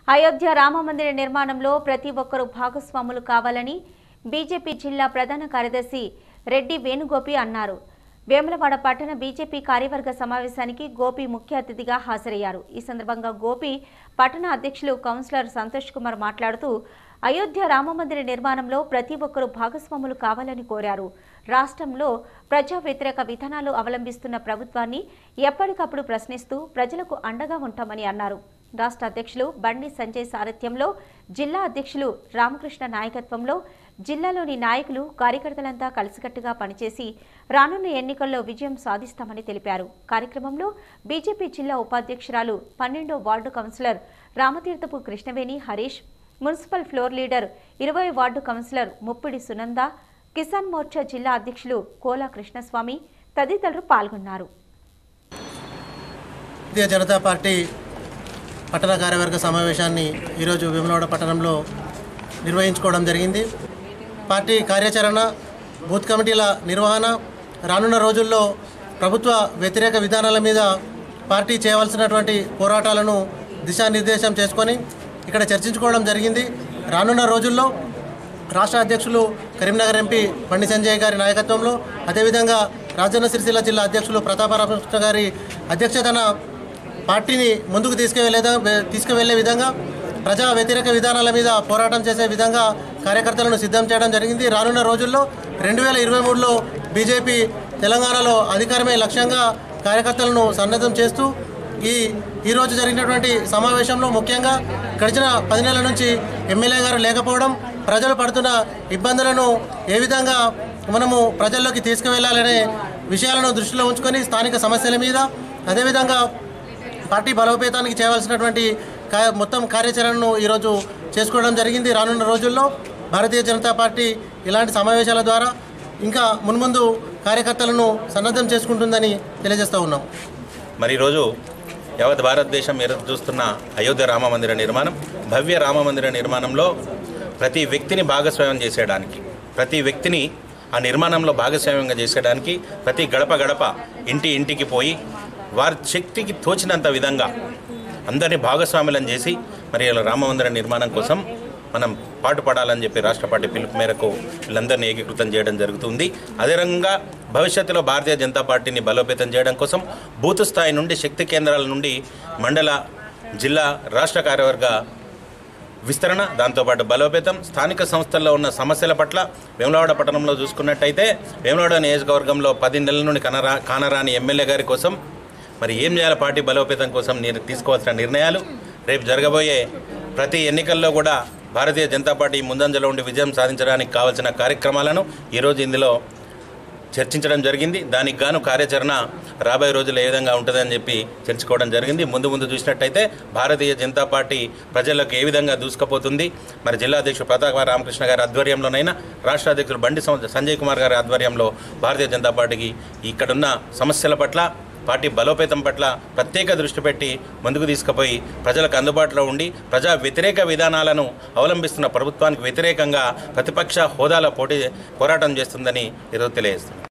అయోధ్య రామమందిర నిర్మాణంలో ప్రతి ఒక్కరూ భాగస్వాములు కావాలని బీజేపీ జిల్లా ప్రధాన కార్యదర్శి రెడ్డి వేణుగోపి అన్నారు వేములవాడ పట్టణ బీజేపీ కార్యవర్గ సమావేశానికి గోపి ముఖ్య అతిథిగా హాజరయ్యారు ఈ సందర్భంగా గోపి పట్టణ అధ్యక్షులు కౌన్సిలర్ సంతోష్ కుమార్ మాట్లాడుతూ అయోధ్య రామమందిర నిర్మాణంలో ప్రతి ఒక్కరూ భాగస్వాములు కావాలని కోరారు రాష్ట్రంలో ప్రజా వ్యతిరేక విధానాలు అవలంబిస్తున్న ప్రభుత్వాన్ని ఎప్పటికప్పుడు ప్రశ్నిస్తూ ప్రజలకు అండగా ఉంటామని అన్నారు రాష్ట్ర అధ్యక్షులు బండి సంజయ్ సారథ్యంలో జిల్లా అధ్యక్షులు రామకృష్ణ నాయకత్వంలో జిల్లాలోని నాయకులు కార్యకర్తలంతా కలిసికట్టుగా పనిచేసి రానున్న ఎన్నికల్లో విజయం సాధిస్తామని తెలిపారు కార్యక్రమంలో బీజేపీ జిల్లా ఉపాధ్యక్షురాలు పన్నెండో ward councillor Ramatheerthapu Krishnaveni Harish municipal floor leader ఇరవై వార్డు కౌన్సిలర్ ముప్పిడి సునంద కిసాన్ మోర్చా జిల్లా అధ్యక్షులు కోలా కృష్ణస్వామి తదితరులు పాల్గొన్నారు భారతీయ జనతా పార్టీ పట్టణ కార్యవర్గ సమావేశాన్ని ఈరోజు వేములవాడ పట్టణంలో నిర్వహించుకోవడం జరిగింది పార్టీ కార్యాచరణ బూత్ కమిటీల నిర్వహణ రానున్న రోజుల్లో ప్రభుత్వ వ్యతిరేక విధానాల మీద పార్టీ చేయవలసినటువంటి పోరాటాలను దిశానిర్దేశం చేసుకొని ఇక్కడ చర్చించుకోవడం జరిగింది రానున్న రోజుల్లో రాష్ట్ర అధ్యక్షులు కరీంనగర్ ఎంపీ బండి సంజయ్ గారి నాయకత్వంలో అదేవిధంగా రాజన్న సిరిసిల్ల జిల్లా అధ్యక్షులు ప్రతాపరామకృష్ణ గారి అధ్యక్షతన పార్టీని ముందుకు తీసుకువెళ్ళేదా తీసుకువెళ్ళే విధంగా ప్రజా వ్యతిరేక విధానాల మీద పోరాటం చేసే విధంగా కార్యకర్తలను సిద్ధం చేయడం జరిగింది రానున్న రోజుల్లో రెండు వేల ఇరవై మూడులో బీజేపీ తెలంగాణలో అధికారమే లక్ష్యంగా కార్యకర్తలను సన్నద్ధం చేస్తూ ఈ ఈరోజు జరిగినటువంటి సమావేశంలో ముఖ్యంగా గడిచిన పది నెలల నుంచి ఎమ్మెల్యే గారు లేకపోవడం ప్రజలు పడుతున్న ఇబ్బందులను ఏ విధంగా మనము ప్రజల్లోకి తీసుకువెళ్ళాలనే విషయాలను దృష్టిలో ఉంచుకొని స్థానిక సమస్యల మీద అదేవిధంగా పార్టీ బలోపేతానికి చేయవలసినటువంటి కా- మొత్తం కార్యాచరణను ఈరోజు చేసుకోవడం జరిగింది రానున్న రోజుల్లో భారతీయ జనతా పార్టీ ఇలాంటి సమావేశాల ద్వారా ఇంకా మున్ముందు కార్యకర్తలను సన్నద్ధం చేసుకుంటుందని తెలియజేస్తూ ఉన్నాం మరి ఈరోజు యావత్ భారతదేశం ఎదురు చూస్తున్న అయోధ్య రామ మందిర నిర్మాణం భవ్య రామ మందిర నిర్మాణంలో ప్రతి వ్యక్తిని భాగస్వామ్యం చేసేయడానికి ప్రతి వ్యక్తిని ఆ నిర్మాణంలో భాగస్వామ్యంగా చేసేయడానికి ప్రతి గడప గడప ఇంటి ఇంటికి పోయి వారి శక్తికి తోచినంత విధంగా అందరినీ భాగస్వాములను చేసి మరి ఇలా రామ మందిర నిర్మాణం కోసం మనం పాటుపడాలని చెప్పి రాష్ట్ర పార్టీ పిలుపు మేరకు వీళ్ళందరినీ ఏకీకృతం చేయడం జరుగుతుంది అదే రకంగా భవిష్యత్తులో భారతీయ జనతా పార్టీని బలోపేతం చేయడం కోసం బూత్ స్థాయి నుండి శక్తి కేంద్రాల నుండి మండల జిల్లా రాష్ట్ర కార్యవర్గ విస్తరణ దాంతోపాటు బలోపేతం స్థానిక సంస్థల్లో ఉన్న సమస్యల పట్ల వేములవాడ పట్టణంలో చూసుకున్నట్టయితే వేములవాడ నియోజకవర్గంలో పది నెలల నుండి కనరా కానరాని ఎమ్మెల్యే గారి కోసం మరి ఏం చేయాలి పార్టీ బలోపేతం కోసం నేను తీసుకోవాల్సిన నిర్ణయాలు రేపు జరగబోయే ప్రతి ఎన్నికల్లో కూడా భారతీయ జనతా పార్టీ ముందంజలో ఉండి విజయం సాధించడానికి కావాల్సిన కార్యక్రమాలను ఈరోజు ఇందులో చర్చించడం జరిగింది దానికి గాను కార్యాచరణ రాబోయే రోజుల్లో ఏ విధంగా ఉంటుందని చెప్పి చర్చించుకోవడం జరిగింది ముందు ముందు చూసినట్టయితే భారతీయ జనతా పార్టీ ప్రజలకు ఏ విధంగా దూసుకుపోతుంది మరి జిల్లా అధ్యక్షుడు ప్రతాప రామకృష్ణ గారి ఆధ్వర్యంలోనైనా రాష్ట్ర అధ్యక్షుడు బండి సం- సంజయ్ కుమార్ గారి ఆధ్వర్యంలో భారతీయ జనతా పార్టీకి ఇక్కడున్న సమస్యల పట్ల పార్టీ బలోపేతం పట్ల ప్రత్యేక దృష్టి పెట్టి ముందుకు తీసుకుపోయి ప్రజలకు అందుబాటులో ఉండి ప్రజా వ్యతిరేక విధానాలను అవలంబిస్తున్న ప్రభుత్వానికి వ్యతిరేకంగా ప్రతిపక్ష హోదాలో పోటీ పోరాటం చేస్తుందని ఈరోజు తెలియజేస్తుంది